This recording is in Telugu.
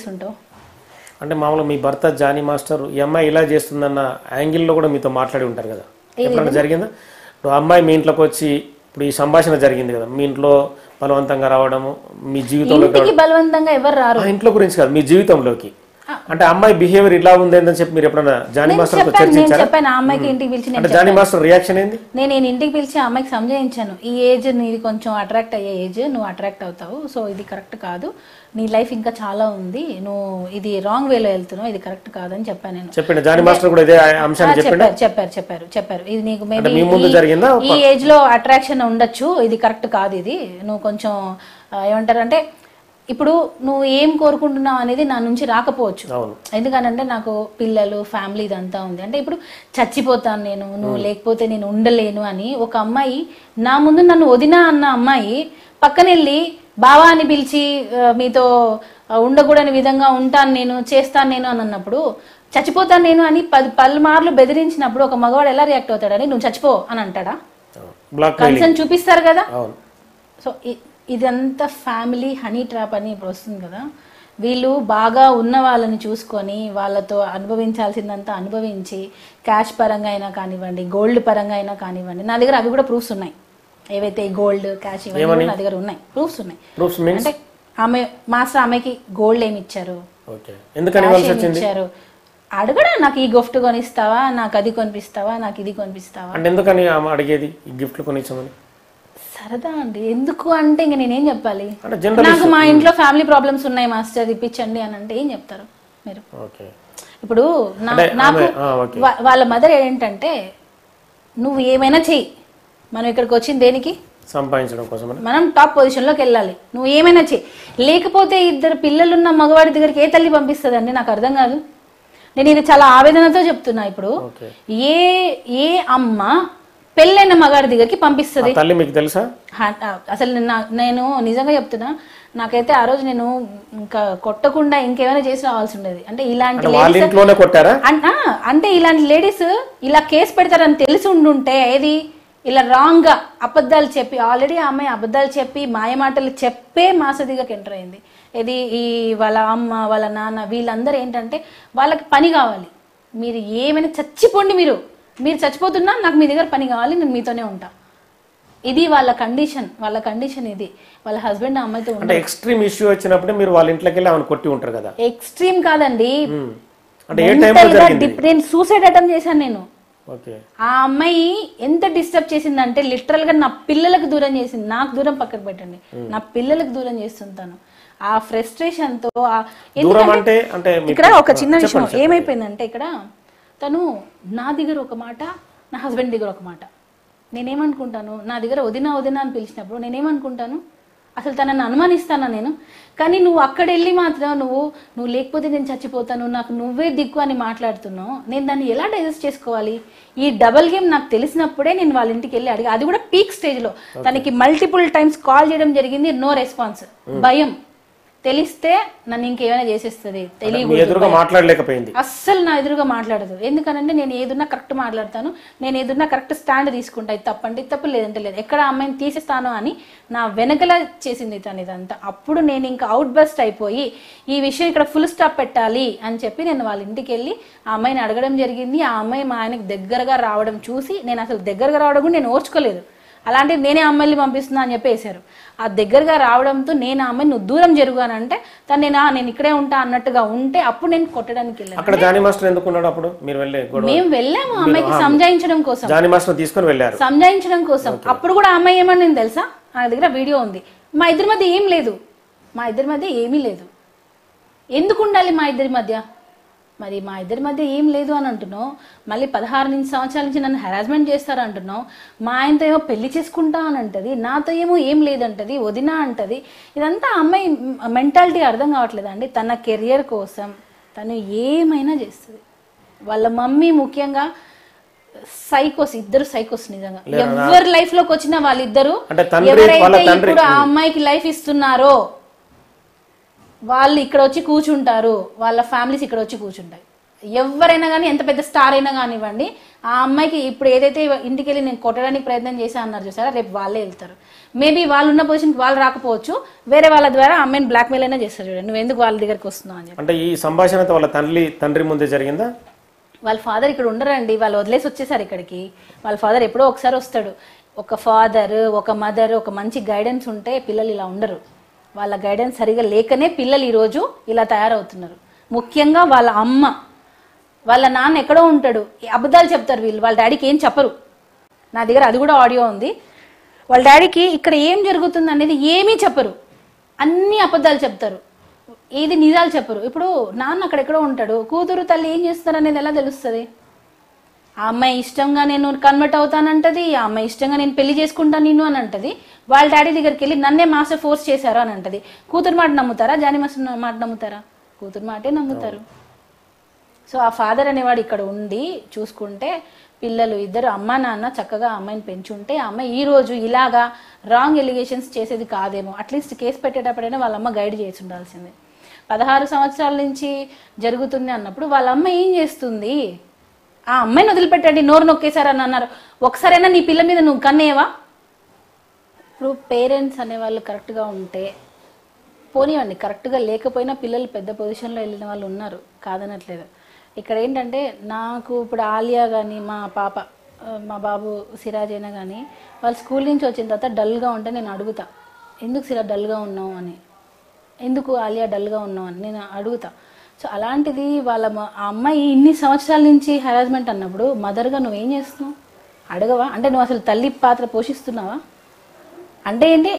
ఉంటావు అంటే మామూలుగా మీ భర్త జానీ మాస్టర్ ఈ అమ్మాయి ఇలా చేస్తుందన్న యాంగిల్లో కూడా మీతో మాట్లాడి ఉంటారు కదా ఎప్పుడైనా జరిగిందా ఇప్పుడు ఆ అమ్మాయి మీ ఇంట్లోకి వచ్చి ఇప్పుడు ఈ సంభాషణ జరిగింది కదా మీ ఇంట్లో బలవంతంగా రావడము మీ జీవితంలో ఇంటికి బలవంతంగా ఎవరు రారు ఆ ఇంట్లో గురించి కాదు మీ జీవితంలోకి అంటే అమ్మాయి బిహేవియర్ ఇలా ఉంది అని చెప్పి మీరు ఎప్పుడైనా జానీ మాస్టర్తో చెప్పాను నేను చర్చించారా చెప్పాను ఆ అమ్మాయికి ఇంటికి పిలిచి నేను అంటే జానీ మాస్టర్ రియాక్షన్ ఏంది నేను నేను ఇంటికి పిలిచి ఆ అమ్మాయికి సంజాయించాను ఈ ఏజ్ నీది కొంచెం అట్రాక్ట్ అయ్యే ఏజ్ నువ్వు అట్రాక్ట్ అవుతావు సో ఇది కరెక్ట్ కాదు నీ లైఫ్ ఇంకా చాలా ఉంది నువ్వు ఇది రాంగ్ వేలో వెళ్తున్నావు ఇది కరెక్ట్ కాదని చెప్పాను నేను చెప్పిండు జానీ మాస్టర్ కూడా ఇదే అంశాన్ని చెప్పిండు చెప్పారు చెప్పారు చెప్పారు చెప్పారు ఇది నీకు అంటే మేబీ మీ ముందు జరిగిందా ఈ ఏజ్ లో అట్రాక్షన్ ఉండొచ్చు ఇది కరెక్ట్ కాదు ఇది నువ్వు కొంచెం ఆ, ఏమంటారు అంటే ఇప్పుడు నువ్వు ఏం కోరుకుంటున్నావు అనేది నా నుంచి రాకపోవచ్చు అవును ఎందుకనంటే నాకు పిల్లలు ఫ్యామిలీ ఇదంతా ఉంది అంటే ఇప్పుడు చచ్చిపోతాను నేను నువ్వు లేకపోతే నేను ఉండలేను అని ఒక అమ్మాయి నా ముందు నన్ను వదినా అన్న అమ్మాయి పక్కన వెళ్ళి బావా అని పిలిచి ఆ, మీతో ఆ, ఉండకూడని విధంగా ఉంటాను నేను చేస్తాను నేను అని అన్నప్పుడు చచ్చిపోతాను నేను అని పది పలుమార్లు బెదిరించినప్పుడు ఒక మగవాడు ఎలా రియాక్ట్ అవుతాడని నువ్వు చచ్చిపో అని అంటాడా బ్లాక్ కన్సర్న్ చూపిస్తారు కదా అవును సో ఇ- ఇదంతా ఫ్యామిలీ హనీ ట్రాప్ అని ఇప్పుడు వస్తుంది కదా వీళ్ళు బాగా ఉన్న వాళ్ళని చూసుకొని వాళ్ళతో అనుభవించాల్సిందంతా అనుభవించి క్యాష్ పరంగా అయినా కానివ్వండి గోల్డ్ పరంగా అయినా కానివ్వండి నా దగ్గర అవి కూడా ప్రూఫ్స్ ఉన్నాయి ఏవైతే గోల్డ్ క్యాష్ ఇవన్నీ కూడా నా దగ్గర ఉన్నాయి ప్రూఫ్స్ ఉన్నాయి ప్రూఫ్స్ మీన్స్ అంటే ఆమె మాస్టర్ ఆమెకి గోల్డ్ ఏమి ఇచ్చారు ఓకే ఎందుకని cash ఇవ్వాల్సి ఏమి వచ్చింది ఇచ్చారు అడగడా నాకు ఈ గిఫ్ట్ కొనిస్తావా నాకు అది కొనిపిస్తావా నాకు ఇది కొనిపిస్తావా అంటే ఎందుకని ఆమె అడిగేది ఈ గిఫ్ట్లు కొనిచ్చామని సరదా అండి ఎందుకు అంటే ఇంక నేనేం చెప్పాలి అంటే జనరల్ నాకు మా ఇంట్లో ఫ్యామిలీ ప్రాబ్లమ్స్ ఉన్నాయి మాస్టర్ ఇప్పించండి అని అంటే ఏం చెప్తారు మీరు ఓకే ఇప్పుడు నా- అంటే నాకు ఆమె- ఆ, ఓకే. వా- వాళ్ళ మదర్ ఏంటంటే నువ్వు ఏమైనా చెయ్యి మనం ఇక్కడికి వచ్చింది దేనికి సంపాదించడం కోసమని మనం టాప్ పొజిషన్లోకి వెళ్ళాలి నువ్వు ఏమైనా చెయ్యి లేకపోతే ఇద్దరు పిల్లలున్న మగవాడి దగ్గరికి ఏ తల్లి పంపిస్తుందండి నాకు అర్థం కాదు నేను ఇది చాలా ఆవేదనతో చెప్తున్నా ఇప్పుడు ఓకే ఏ ఏ అమ్మ పెళ్ళైన మగాడి దగ్గరికి పంపిస్తుంది ఆ తల్లి మీకు తెలుసా హా- ఆ, అసలు నా- నేను నిజంగా చెప్తున్నా నాకైతే ఆ రోజు నేను ఇంకా కొట్టకుండా ఇంకేమైనా చేసి రావాల్సి ఉండేది అంటే ఇలాంటి అంటే వాళ్ళ లేడీస్ ఇంట్లోనే కొట్టారా అన్- ఆ, అంటే ఇలాంటి లేడీస్ ఇలా కేసు పెడతారని తెలిసి ఉండుంటే ఏది ఇలా రాంగ్ గా అబద్ధాలు చెప్పి ఆల్రెడీ ఆ అమ్మాయి అబద్ధాలు చెప్పి మాయమాటలు చెప్పే మాసదిగా ఎంటర్ అయింది ఇది ఈ వాళ్ళ అమ్మ వాళ్ళ నాన్న వీళ్ళందరూ ఏంటంటే వాళ్ళకి పని కావాలి మీరు ఏమైనా చచ్చిపోండి మీరు మీరు చచ్చిపోతున్నా నాకు మీ దగ్గర పని కావాలి నేను మీతోనే ఉంటా ఇది వాళ్ళ కండిషన్ వాళ్ళ కండిషన్ ఇది వాళ్ళ హస్బెండ్ అమ్మాయితో ఉంటా అంటే ఎక్స్ట్రీమ్ ఇష్యూ వచ్చినప్పుడే మీరు వాళ్ళ ఇంట్లోకి వెళ్ళి ఆమెను కొట్టి ఉంటారు కదా ఎక్స్ట్రీమ్ కాదండి ఉమ్. అంటే ఏ టైంలో Mental గా జరిగింది dip- నేను సూసైడ్ అటెంప్ట్ చేశాను నేను ఓకే ఆ అమ్మాయి ఎంత డిస్టర్బ్ చేసిందంటే లిటరల్ గా నా పిల్లలకు దూరం చేసింది నాకు దూరం పక్కకు పెట్టండి నా పిల్లలకు దూరం చేస్తుంటాను ఆ ఫ్రస్ట్రేషన్ తో ఆ దూరం అంటే అంటే మీకు- ఇక్కడ ఒక చిన్న విషయం ఏమైపోయిందంటే ఇక్కడ తను నా దగ్గర ఒక మాట నా హస్బెండ్ దగ్గర ఒక మాట నేనేమనుకుంటాను నా దగ్గర వదిన వదిన అని పిలిచినప్పుడు నేనేమనుకుంటాను అసలు తనని అనుమానిస్తానా నేను కానీ నువ్వు అక్కడ వెళ్ళి మాత్రం నువ్వు నువ్వు లేకపోతే నేను చచ్చిపోతాను నాకు నువ్వే దిక్కు అని మాట్లాడుతున్నావు నేను దాన్ని ఎలా డైజెస్ట్ చేసుకోవాలి ఈ డబల్ గేమ్ నాకు తెలిసినప్పుడే నేను వాళ్ళ ఇంటికి వెళ్ళి అడిగా అది కూడా పీక్ స్టేజ్లో తనకి మల్టిపుల్ టైమ్స్ కాల్ చేయడం జరిగింది నో రెస్పాన్స్ భయం తెలిస్తే నన్ను ఇంకేమైనా చేసేస్తుంది మీ తెలియకూడదు ఎదురుగా మాట్లాడలేకపోయింది అస్సలు నా ఎదురుగా మాట్లాడదు ఎందుకనంటే నేను ఏదున్నా కరెక్ట్ మాట్లాడతాను నేను ఏదున్నా కరెక్ట్ స్టాండ్ తీసుకుంటా ఇది తప్పంటే ఇది తప్పు లేదంటే లేదు ఎక్కడ ఆ అమ్మాయిని తీసేస్తాను అని నా వెనకల చేసింది తను ఇదంతా అప్పుడు నేను ఇంకా అవుట్ బస్ట్ అయిపోయి ఈ విషయం ఇక్కడ ఫుల్ స్టాప్ పెట్టాలి అని చెప్పి నేను వాళ్ళ ఇంటికి వెళ్ళి ఆ అమ్మాయిని అడగడం జరిగింది ఆ అమ్మాయి మా ఆయనకి దగ్గరగా రావడం చూసి నేను అసలు దగ్గరగా రావడం కూడా నేను ఓర్చుకోలేదు అలాంటిది నేనే అమ్మాయిని పంపిస్తున్నా అని చెప్పి వేశారు ఆ దగ్గరగా రావడంతో నేను ఆ అమ్మాయిని నువ్వు దూరం జరుగుగానంటే తను నేను "ఆ, నేను ఇక్కడే ఉంటా అన్నట్టుగా ఉంటే అప్పుడు నేను కొట్టడానికి వెళ్ళాను అక్కడ జానీ మాస్టర్ ఎందుకు ఉన్నాడు అప్పుడు మీరు వెళ్ళే గొడవ మేము వెళ్ళాము ఆ అమ్మాయికి సంజాయించడం కోసం జానీ మాస్టర్ తీసుకొని వెళ్ళారు సంజాయించడం కోసం అప్పుడు కూడా ఆ అమ్మాయి ఏమని తెలుసా నా దగ్గర వీడియో ఉంది మా ఇద్దరి మధ్య ఏం లేదు మా ఇద్దరి మధ్య ఏమీ లేదు ఎందుకు ఉండాలి మా ఇద్దరి మధ్య మరి మా ఇద్దరి మధ్య ఏం లేదు అని అంటున్నావు మళ్ళీ పదహారు నుంచి సంవత్సరాల నుంచి నన్ను హెరాస్మెంట్ చేస్తారు అంటున్నావు మా ఆయనతో ఏమో పెళ్లి చేసుకుంటా అని అంటది నాతో ఏమో ఏం లేదంటది వదినా అంటది ఇదంతా ఆ అమ్మాయి మెంటాలిటీ అర్థం కావట్లేదు అండి తన కెరియర్ కోసం తను ఏమైనా చేస్తుంది వాళ్ళ మమ్మీ ముఖ్యంగా సైకోస్ ఇద్దరు సైకోస్ నిజంగా ఎవరి లైఫ్ లోకి వచ్చిన వాళ్ళిద్దరు అంటే తండ్రి, వాళ్ళ ఎవరైతే తండ్రి. ఇప్పుడు ఆ అమ్మాయికి లైఫ్ ఇస్తున్నారో వాళ్ళు ఇక్కడ వచ్చి కూర్చుంటారు వాళ్ళ ఫ్యామిలీస్ ఇక్కడ వచ్చి కూర్చుంటాయి ఎవరైనా కానీ ఎంత పెద్ద స్టార్ అయినా కానివ్వండి ఆ అమ్మాయికి ఇప్పుడు ఏదైతే ఇంటికి వెళ్ళి నేను కొట్టడానికి ప్రయత్నం చేశా అన్నారు చూసారా రేపు వాళ్ళే వెళ్తారు మేబీ వాళ్ళు ఉన్న పొజిషన్కి వాళ్ళు రాకపోవచ్చు వేరే వాళ్ళ ద్వారా ఆ అమ్మాయిని బ్లాక్మెయిల్ అయినా చేస్తారు చూడండి నువ్వు ఎందుకు వాళ్ళ దగ్గరికి వస్తున్నావు అని చెప్పి అంటే ఈ సంభాషణ అయితే వాళ్ళ తల్లి తండ్రి ముందే జరిగిందా వాళ్ళ ఫాదర్ ఇక్కడ ఉండరండి వాళ్ళు వదిలేసి వచ్చేసారు ఇక్కడికి వాళ్ళ ఫాదర్ ఎప్పుడో ఒకసారి వస్తాడు ఒక ఫాదర్ ఒక మదర్ ఒక మంచి గైడెన్స్ ఉంటే పిల్లలు ఇలా ఉండరు వాళ్ళ గైడెన్స్ సరిగా లేకనే పిల్లలు ఈరోజు ఇలా తయారవుతున్నారు ముఖ్యంగా వాళ్ళ అమ్మ వాళ్ళ నాన్న ఎక్కడో ఉంటాడు ఈ అబద్ధాలు చెప్తారు వీళ్ళు వాళ్ళ డాడీకి ఏం చెప్పరు నా దగ్గర అది కూడా ఆడియో ఉంది వాళ్ళ డాడీకి ఇక్కడ ఏం జరుగుతుంది అనేది ఏమీ చెప్పరు అన్ని అబద్ధాలు చెప్తారు ఏది నిజాలు చెప్పరు ఇప్పుడు నాన్న అక్కడెక్కడో ఉంటాడు కూతురు తల్లి ఏం చేస్తారు అనేది ఎలా తెలుస్తుంది ఆ అమ్మాయి ఇష్టంగా నేను కన్వర్ట్ అవుతానంటది ఆ అమ్మాయి ఇష్టంగా నేను పెళ్లి చేసుకుంటాను నిన్ను అని అంటది వాళ్ళ డాడీ దగ్గరికి వెళ్ళి నన్నే మాస్టర్ ఫోర్స్ చేశారు అని అంటది కూతురు మాట నమ్ముతారా జాని మాస్టర్ మాట నమ్ముతారా కూతురు మాటే నమ్ముతారు సో ఆ ఫాదర్ అనేవాడు ఇక్కడ ఉండి చూసుకుంటే పిల్లలు ఇద్దరు అమ్మ నాన్న చక్కగా ఆ అమ్మాయిని పెంచుంటే ఆ అమ్మాయి ఈ రోజు ఇలాగా రాంగ్ ఎలిగేషన్స్ చేసేది కాదేమో అట్లీస్ట్ కేసు పెట్టేటప్పుడైనా వాళ్ళ అమ్మ గైడ్ చేసి ఉండాల్సిందే పదహారు సంవత్సరాల నుంచి జరుగుతుంది అన్నప్పుడు వాళ్ళ అమ్మ ఏం చేస్తుంది ఆ అమ్మాయిని వదిలిపెట్టండి నోరు నొక్కేశారని అన్నారు ఒకసారైనా నీ పిల్ల మీద నువ్వు కన్నేవా ఇప్పుడు పేరెంట్స్ అనేవాళ్ళు కరెక్ట్గా ఉంటే పోనీయండి కరెక్ట్గా లేకపోయినా పిల్లలు పెద్ద పొజిషన్లో వెళ్ళిన వాళ్ళు ఉన్నారు కాదనట్లేదు ఇక్కడ ఏంటంటే నాకు ఇప్పుడు ఆలియా కానీ మా పాప ఆ, మా బాబు సిరాజ్ అయినా కానీ వాళ్ళు స్కూల్ నుంచి వచ్చిన తర్వాత డల్గా ఉంటే నేను అడుగుతా ఎందుకు సిరా డల్గా ఉన్నావు అని ఎందుకు ఆలియా డల్గా ఉన్నావు అని నేను అడుగుతా సో అలాంటిది వాళ్ళ మ- ఆ అమ్మాయి ఇన్ని సంవత్సరాల నుంచి హెరాస్మెంట్ అన్నప్పుడు మదర్గా నువ్వేం చేస్తున్నావు అడగవా అంటే నువ్వు అసలు తల్లి పాత్ర పోషిస్తున్నావా అంటే ఏంటి